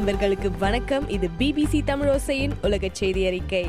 நண்பர்களுக்கு வணக்கம் இது பிபிசி தமிழோசையின் உலக செய்தி அறிக்கை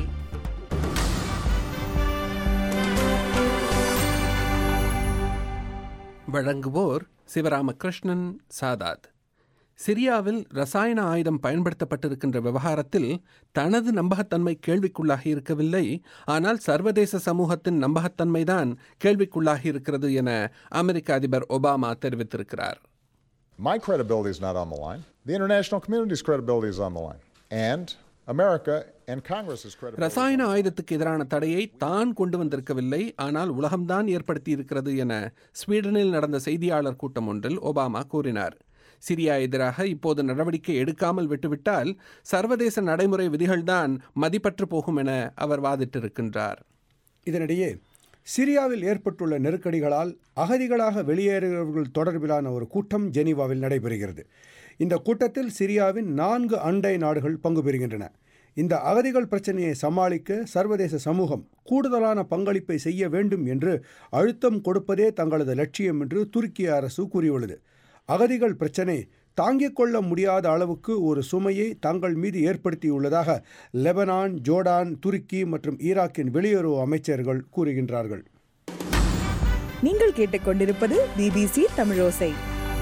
வழங்குவோர் சிவராமகிருஷ்ணன் சாதாத் சிரியாவில் ரசாயன ஆயுதம் பயன்படுத்தப்பட்டிருக்கின்ற விவகாரத்தில் தனது நம்பகத்தன்மை கேள்விக்குள்ளாகி இருக்கவில்லை ஆனால் சர்வதேச சமூகத்தின் நம்பகத்தன்மைதான் கேள்விக்குள்ளாகி இருக்கிறது என அமெரிக்க அதிபர் ஒபாமா தெரிவித்திருக்கிறார் My credibility is not on the line. The international community's credibility is on the line. And America and Congress's credibility. ரசாயன ஆயுதத்துக்கு எதிரான தடையை தான் கொண்டு வந்திருக்கவில்லை ஆனால் உலகம்தான் ஏற்படுத்தி இருக்கிறது என ஸ்வீடனில் நடந்த செய்தியாளர் கூட்டம் ஒன்றில் ஒபாமா கூறினார் சிரியா எதிராக இப்போது நடவடிக்கை எடுக்காமல் விட்டுவிட்டால் சர்வதேச நடைமுறை விதிகள்தான் மதிப்பற்று போகும் என அவர் வாதிட்டிருக்கின்றார் இதனிடையே சிரியாவில் ஏற்பட்டுள்ள நெருக்கடிகளால் அகதிகளாக வெளியேறுகிறவர்கள் தொடர்பிலான ஒரு கூட்டம் ஜெனீவாவில் நடைபெறுகிறது இந்த கூட்டத்தில் சிரியாவின் நான்கு அண்டை நாடுகள் பங்கு பெறுகின்றன இந்த அகதிகள் பிரச்சனையை சமாளிக்க சர்வதேச சமூகம் கூடுதலான பங்களிப்பை செய்ய வேண்டும் என்று அழுத்தம் கொடுப்பதே தங்களது லட்சியம் என்று துருக்கிய அரசு கூறியுள்ளது அகதிகள் பிரச்சினை தாங்கிக் கொள்ள முடியாத அளவுக்கு ஒரு சுமையை தங்கள் மீது ஏற்படுத்தியுள்ளதாக லெபனான் ஜோர்டான் துருக்கி மற்றும் ஈராக்கின் வெளியுறவு அமைச்சர்கள் கூறுகின்றார்கள் நீங்கள் கேட்டுக்கொண்டிருப்பது பிபிசி தமிழோசை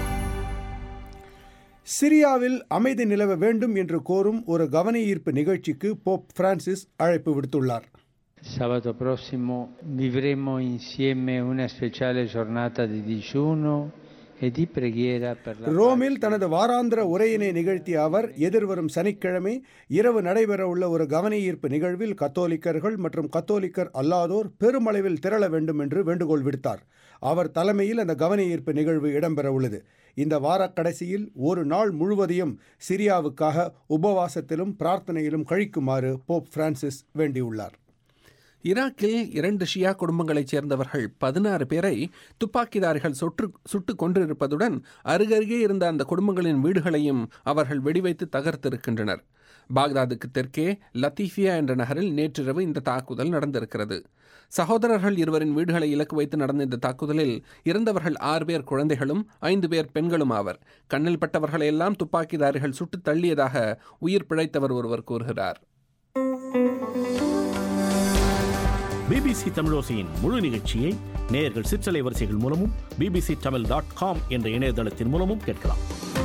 சிரியாவில் அமைதி நிலவ வேண்டும் என்று கோரும் ஒரு கவன ஈர்ப்பு நிகழ்ச்சிக்கு போப் பிரான்சிஸ் அழைப்பு விடுத்துள்ளார் Sabato prossimo vivremo insieme una speciale giornata di digiuno e di preghiera per la ரோமில் தனது வாராந்திர உரையினை நிகழ்த்திய அவர் எதிர்வரும் சனிக்கிழமை இரவு நடைபெறவுள்ள ஒரு கவன ஈர்ப்பு நிகழ்வில் கத்தோலிக்கர்கள் மற்றும் கத்தோலிக்கர் அல்லாதோர் பெருமளவில் திரள வேண்டும் என்று வேண்டுகோள் விடுத்தார் அவர் தலைமையில் அந்த கவன ஈர்ப்பு நிகழ்வு இடம்பெற உள்ளது இந்த வாரக்கடைசியில் ஒரு நாள் முழுவதையும் சிரியாவுக்காக உபவாசத்திலும் பிரார்த்தனையிலும் கழிக்குமாறு போப் பிரான்சிஸ் வேண்டியுள்ளார் ஈராக்கில் இரண்டு ஷியா குடும்பங்களைச் சேர்ந்தவர்கள் பதினாறு பேரை துப்பாக்கிதாரிகள் சுற்று சுட்டுக் கொன்றிருப்பதுடன் அருகருகே இருந்த அந்த குடும்பங்களின் வீடுகளையும் அவர்கள் வெடிவைத்து தகர்த்திருக்கின்றனர் பாக்தாதுக்கு தெற்கே லத்தீஃபியா என்ற நகரில் நேற்றிரவு இந்த தாக்குதல் நடந்திருக்கிறது சகோதரர்கள் இருவரின் வீடுகளை இலக்கு வைத்து நடந்த இந்த தாக்குதலில் இறந்தவர்கள் ஆறு பேர் குழந்தைகளும் ஐந்து பேர் பெண்களும் ஆவர் கண்ணில் பட்டவர்களையெல்லாம் துப்பாக்கிதாரிகள் சுட்டுத் தள்ளியதாக உயிர் பிழைத்தவர் ஒருவர் கூறுகிறார் பிபிசி தமிழோசையின் முழு நிகழ்ச்சியை நேயர்கள் சிற்றலை வரிசைகள் மூலமும் பிபிசி தமிழ் டாட் காம் என்ற இணையதளத்தின் மூலமும் கேட்கலாம்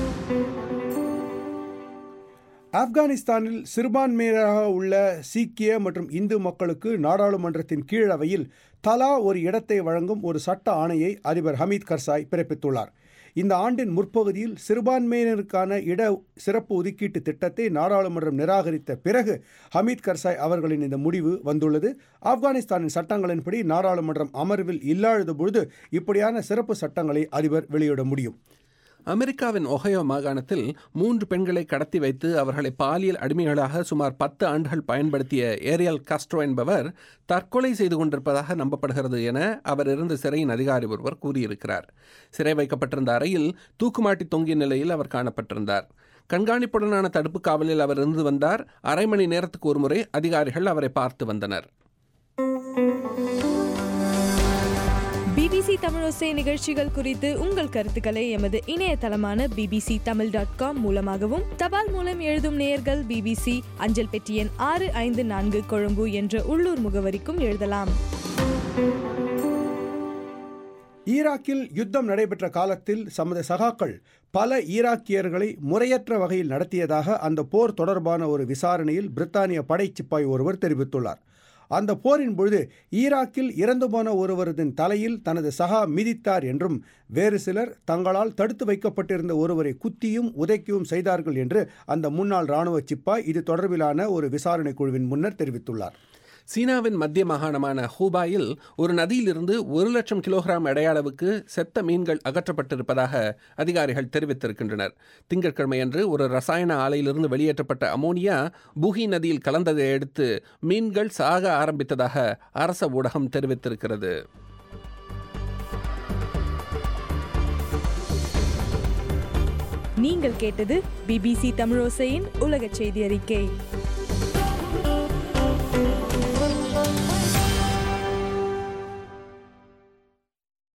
ஆப்கானிஸ்தானில் சிறுபான்மையினராக உள்ள சீக்கிய மற்றும் இந்து மக்களுக்கு நாடாளுமன்றத்தின் கீழவையில் தலா ஒரு இடத்தை வழங்கும் ஒரு சட்ட ஆணையை அதிபர் ஹமீத் கர்சாய் பிறப்பித்துள்ளார் இந்த ஆண்டின் முற்பகுதியில் சிறுபான்மையினருக்கான இட சிறப்பு ஒதுக்கீட்டு திட்டத்தை நாடாளுமன்றம் நிராகரித்த பிறகு ஹமீத் கர்சாய் அவர்களின் இந்த முடிவு வந்துள்ளது ஆப்கானிஸ்தானின் சட்டங்களின்படி நாடாளுமன்றம் அமர்வில் இல்லாத பொழுது இப்படியான சிறப்பு சட்டங்களை அதிபர் வெளியிட முடியும் அமெரிக்காவின் ஒஹயோ மாகாணத்தில் மூன்று பெண்களை கடத்தி வைத்து அவர்களை பாலியல் அடிமைகளாக சுமார் பத்து ஆண்டுகள் பயன்படுத்திய ஏரியல் காஸ்ட்ரோ என்பவர் தற்கொலை செய்து கொண்டிருப்பதாக நம்பப்படுகிறது என அவர் இருந்த சிறையின் அதிகாரி ஒருவர் கூறியிருக்கிறார் சிறை வைக்கப்பட்டிருந்த அறையில் தூக்குமாட்டி தொங்கிய நிலையில் அவர் காணப்பட்டிருந்தார் கண்காணிப்புடனான தடுப்பு காவலில் அவர் இருந்து வந்தார் அரை மணி நேரத்துக்கு ஒருமுறை அதிகாரிகள் அவரை பார்த்து வந்தனர் பிபிசி தமிழோசை நிகழ்ச்சிகள் குறித்து உங்கள் கருத்துக்களை எமது இணையதளமான பிபிசி தமிழ் டாட் காம் மூலமாகவும் தபால் மூலம் எழுதும் நேயர்கள் பிபிசி அஞ்சல் பெட்டி எண் ஆறு ஐந்து நான்கு கொழும்பு என்ற உள்ளூர் முகவரிக்கும் எழுதலாம் ஈராக்கில் யுத்தம் நடைபெற்ற காலத்தில் தமது சகாக்கள் பல ஈராக்கியர்களை முறையற்ற வகையில் நடத்தியதாக அந்த போர் தொடர்பான ஒரு விசாரணையில் பிரித்தானிய படைச்சிப்பாய் ஒருவர் தெரிவித்துள்ளார் அந்த போரின் பொழுது ஈராக்கில் இறந்து போன ஒருவரதின் தலையில் தனது சகா மிதித்தார் என்றும் வேறு சிலர் தங்களால் தடுத்து வைக்கப்பட்டிருந்த ஒருவரை குத்தியும் உதைக்கவும் செய்தார்கள் என்று அந்த முன்னாள் இராணுவ சிப்பாய் இது தொடர்பிலான ஒரு விசாரணை குழுவின் முன்னர் தெரிவித்துள்ளார் சீனாவின் மத்திய மாகாணமான ஹூபாயில் ஒரு நதியிலிருந்து ஒரு லட்சம் கிலோகிராம் எடையளவுக்கு செத்த மீன்கள் அகற்றப்பட்டிருப்பதாக அதிகாரிகள் தெரிவித்திருக்கின்றனர் திங்கட்கிழமையன்று ஒரு ரசாயன ஆலையிலிருந்து வெளியேற்றப்பட்ட அமோனியா புகி நதியில் கலந்ததை அடுத்து மீன்கள் சாக ஆரம்பித்ததாக அரச ஊடகம் தெரிவித்திருக்கிறது நீங்கள் கேட்டது பிபிசி தமிழோசையின் உலக செய்தி அறிக்கை